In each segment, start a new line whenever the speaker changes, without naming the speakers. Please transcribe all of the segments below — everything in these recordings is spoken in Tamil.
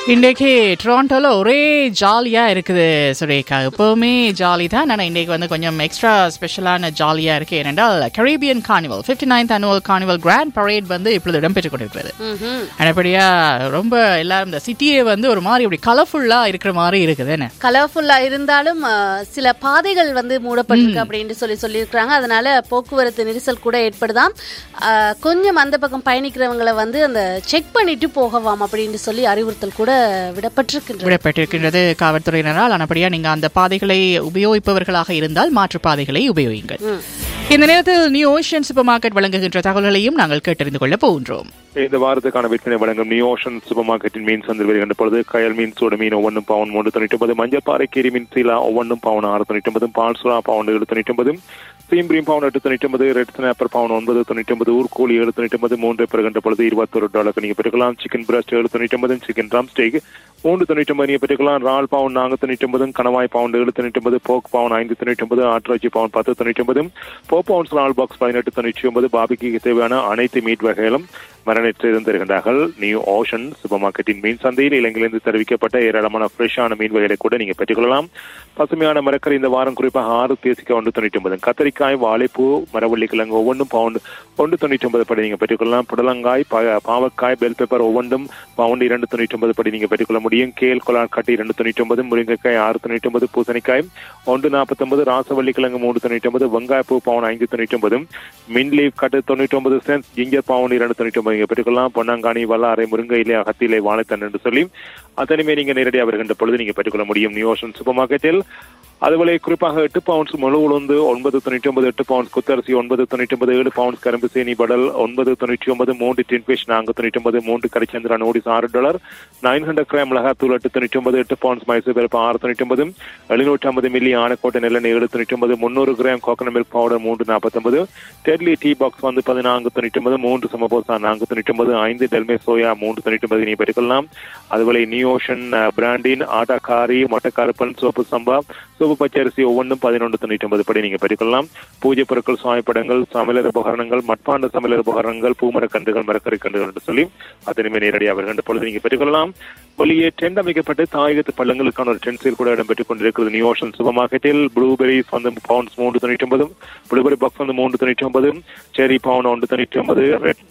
இன்றைக்கு டொராண்டோவில் ஒரே ஜாலியாக இருக்குது சுரேகா எப்போவுமே ஜாலி தான் ஆனால் இன்றைக்கு வந்து கொஞ்சம் எக்ஸ்ட்ரா ஸ்பெஷலான ஜாலியாக இருக்குது ஏனென்றால் Caribbean carnival fifty ninth annual carnival grand parade வந்து இப்பொழுது இடம்பெற்றுக் கொண்டிருக்கிறது
ம்ஹும்.
அப்படிப்படியாக ரொம்ப எல்லாரும் இந்த சிட்டியே வந்து ஒரு மாதிரி இப்படி கலர்ஃபுல்லாக இருக்கிற மாதிரி இருக்குது என்ன
கலர்ஃபுல்லா இருந்தாலும் அஹ், சில பாதைகள் வந்து மூடப்பட்டிருக்கு அப்படின்னு சொல்லி சொல்லியிருக்கிறாங்க அதனால போக்குவரத்து நெரிசல் கூட ஏற்படுதாம் அஹ், கொஞ்சம் அந்த பக்கம் பயணிக்கிறவங்களை வந்து அந்த செக் பண்ணிட்டு போகவாம் அப்படின்னு சொல்லி அறிவுறுத்தல் கூட விடப்பட்டிருக்கின்றது
விடப்பட்டிருக்கின்றது காவல்துறையினரால் ஆனபடியாக நீங்கள் அந்த பாதைகளை உபயோகிப்பவர்களாக இருந்தால் மாற்று பாதைகளை உபயோகிங்கள் இந்த நேரத்தில் நியூ ஓஷன் சூப்பர் மார்க்கெட் வழங்குகின்ற தகவல்களையும் நாங்கள் கேட்டறிந்து கொள்ள போகின்றோம்
இந்த வாரத்துக்கான விற்பனை வழங்கும் நியூ ஓஷன் சூப்பர் மார்க்கெட்டின் மீன் சந்தை வருகின்ற பொழுது கயல் மீன் சூட மீன் ஒவ்வொன்றும் பவுன் மூன்று தொண்ணூற்றி ஒன்பது மஞ்சள் பாறை கீரி மீன் சீலா ஒவ்வொன்றும் பவுன் ஆறு தொண்ணூற்றி ஒன்பது பால் சுறா பவுன் ஏழு தொண்ணூற்றி ஒன்பது சீம்பிரியும் பவுன் எட்டு தொண்ணூற்றி ஒன்பது ரெட் ஸ்னாப்பர் பவுன் ஒன்பது தொண்ணூற்றி ஒன்பது ஊர்கோழி ஏழு தொண்ணூற்றி ஒன்பது மூன்று பெறுகின்ற பொழுது இருபத்தொரு டாலருக்கு நீங்கள் பெற்றுக்கலாம் சிக்கன் பிரஸ்ட் ஏழு தொண்ணூற்றி ஒன்பது சிக்கன் ட்ரம் ஸ்டேக் மூன்று தொண்ணூற்றி ஒன்பது நீங்கள் பெற்றுக்கலாம் ரால் பவுன் நான்கு தொண்ணூற்றி ஒன்பது கணவாய் பவுன் ஏழு தொண்ணூற்றி ஒன்பது போக் பவுன் ஐந்து தொண்ணூற்றி ஒன்பது ஆட்ராஜி பவுன் பத்து தொண்ணூற்றி ஒன்பது போ பவுன்ஸ் ரால் பாக்ஸ் பதினெட்டு தொண்ணூற்றி ஒன்பது பாபிக்கு தேவையான அனைத்து மீட் வகைகளும் மரணத்திலிருந்து தருகின்றார்கள் நியூ ஓஷன் சூப்பர் மார்க்கெட்டின் மீன் சந்தையில் இலங்கையிலிருந்து தெரிவிக்கப்பட்ட ஏராளமான ஃப்ரெஷ்ஷான மீன் வகைகளை கூட நீங்க பெற்றுக்கொள்ளலாம் பசுமையான மரக்கறி இந்த வாரம் குறிப்பாக ஆறு தேசிக்காய் ஒன்று தொண்ணூற்றி ஒன்பது கத்தரிக்காய் வாழைப்பூ மரவள்ளி கிழங்கு ஒவ்வொன்றும் பவுண்டு ஒன்று தொண்ணூற்றி ஒன்பது படி நீங்க பெற்றுக்கொள்ளலாம் புடலங்காய் பா- பாவக்காய் பெல் பெப்பர் ஒவ்வொன்றும் பவுண்டு இரண்டு தொண்ணூற்றி ஒன்பது படி நீங்க பெற்றுக்கொள்ள முடியும் கேல் கொலார் கட்டி இரண்டு தொண்ணூற்றி ஒன்பது முருங்கைக்காய் ஆறு தொண்ணூற்றி ஒன்பது பூசணிக்காய் ஒன்று நாற்பத்தி ஒன்பது ராசவள்ளி கிழங்கு மூன்று தொண்ணூற்றி ஒன்பது வெங்காயப்பூ பவுன் ஐந்து தொண்ணூற்றி ஒன்பது மின் லீவ் கட்டு தொண்ணூற்றி ஒன்பது சென்ஸ் ஜிஞ்சர் பவுன் இரண்டு தொண்ணூற்றி ஒன்பது நீங்க பெற்றுக்கொள்ளலாம் பொன்னாங்கானி வல்லாரை முருங்கை இலை அகத்திலை வாழைத்தன் என்று சொல்லி அத்தனையுமே நீங்க நேரடியாக வருகின்ற பொழுது நீங்க பெற்றுக்கொள்ள முடியும் நியூ ஓஷன் சூப்பர் மார்க்கெட்டில் அதுபோல குறிப்பாக எட்டு பவுண்ட்ஸ் முழு உளுந்து ஒன்பது தொண்ணூற்றி ஒன்பது எட்டு பவுண்ட்ஸ் குத்தரிசி ஒன்பது தொண்ணூற்றி ஒன்பது ஏழு பவுண்ட்ஸ் கரும்பு சீனி படல் ஒன்பது தொண்ணூற்றி ஒன்பது மூன்று டின் ஃபிஷ் நான்கு தொண்ணூற்றி ஒன்பது மூன்று கரிச்சந்திரா நூடிஸ் ஆறு டாலர் நைன் ஹண்ட்ரட் கிராம் மிளகாத்தூள் எட்டு தொண்ணூற்றி ஒன்பது எட்டு பவுண்ட்ஸ் மைசூர் பருப்பு ஆறு தொண்ணூற்றி ஒன்பது எழுநூற்றி ஐம்பது மில்லி ஆனக்கோட்டை நெல்லெண்ணெய் ஏழு தொண்ணூற்றி ஒன்பது முந்நூறு கிராம் கோகனட் மில்க் பவுடர் மூன்று நாற்பத்தொன்பது டெட்லி டீ பாக்ஸ் வந்து பதினான்கு தொண்ணூற்றி ஒன்பது மூன்று சமபோசா நான்கு தொண்ணூற்றி ஒன்பது ஐந்து டெல்மே சோயா மூன்று தொண்ணூற்றி ஒன்பது நீ பெற்றுக்கொள்ளலாம் அதுபோல நியூ ஓஷன் பிராண்டின் ஆட்டாக்காரி மொட்டைக்காரப்பன் சோப்பு சம்பா சோப்பு பச்சரிசி ஒவ்வொன்றும் பதினொன்று தொண்ணூற்றி ஒன்பது படி நீங்க பெற்றுக்கொள்ளலாம் பூஜை பொருட்கள் சுவாமிப்படங்கள் சமையலர் உபகரணங்கள் மட்பாண்ட சமையலர் உபகரணங்கள் பூமரக்கன்றுகள் மரக்கறி கன்றுகள் என்று சொல்லி அதனுமே நேரடியாக வருகின்ற பொழுது நீங்க பெற்றுக்கொள்ளலாம் வெளியே டென்ட் அமைக்கப்பட்டு தாயகத்து பள்ளங்களுக்கான ஒரு டென்ட் சேல் கூட இடம்பெற்றுக் கொண்டிருக்கிறது நியூ ஓஷன் சூப்பர் மார்க்கெட்டில் ப்ளூபெரிஸ் வந்து பவுண்ட்ஸ் மூன்று தொண்ணூற்றி ஒன்பது ப்ளூபெரி பாக்ஸ் வந்து மூன்று தொண்ணூற்றி ஒன்பது செரி பவுன் ஒன்று தொண்ணூற்றி ஒன்பது ரெட்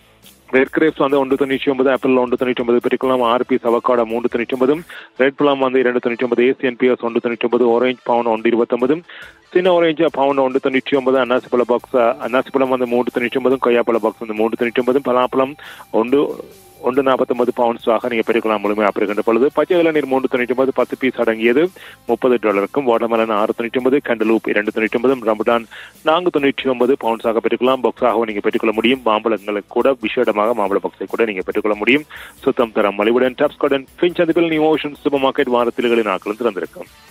ரெட் கிரேப்ஸ் வந்து ஒன்று தொண்ணூற்றி ஒன்பது ஆப்பிள் ஒன்று தொண்ணூற்றி ஒன்பது பெற்றுக்கலாம் ஆர்பி சவக்காடா மூன்று தொண்ணூற்றி ஒன்பது ரெட் பிளாம் வந்து இரண்டு தொண்ணூற்றி ஒன்பது ஏசியன் பிஎஸ் ஒன்று தொண்ணூற்றி ஒன்பது ஆரஞ்சு பவுன் ஒன்று இருபத்தொன்பது சின்ன ஆரஞ்சு பவுன் ஒன்று தொண்ணூற்றி ஒன்பது அன்னாசி பழ பாக்ஸ் அன்னாசி பழம் வந்து மூன்று தொண்ணூற்றி ஒன்பதும் கொய்யாப்பழ பாக்ஸ் வந்து மூன்று தொண்ணூற்றி ஒன்பதும் பலாப்பழம் ஒன்று ஒன்று நாற்பத்தொன்பது பவுண்ட்ஸாக நீங்க பெற்றுக்கலாம் முழுமையாக பெறுகின்ற பொழுது பச்சை இளநீர் மூன்று தொண்ணூற்றி ஒன்பது பத்து பீஸ் அடங்கியது முப்பது டாலருக்கும் வாட்டர்மெலன் ஆறு தொண்ணூற்றி ஒன்பது கண்டலூப் இரண்டு தொண்ணூற்றி ஒன்பது ரம்புடான் நான்கு தொண்ணூற்றி ஒன்பது பவுண்ட்ஸாக பெற்றுக்கலாம் பாக்ஸாகவும் நீங்க பெற்றுக்கொள்ள முடியும் மாம்பழங்களுக்கு கூட விசேடமாக மாம்பழ பாக்ஸை கூட நீங்க பெற்றுக்கொள்ள முடியும் சுத்தம் தரம் மலிவுடன் டாப்ஸ்கார்டன் பின் சந்திப்பில் நியூ ஓஷன் சூப்பர் மார்க்கெட் வாரத்தில்களின் நாட்களும் திறந்திருக்கும்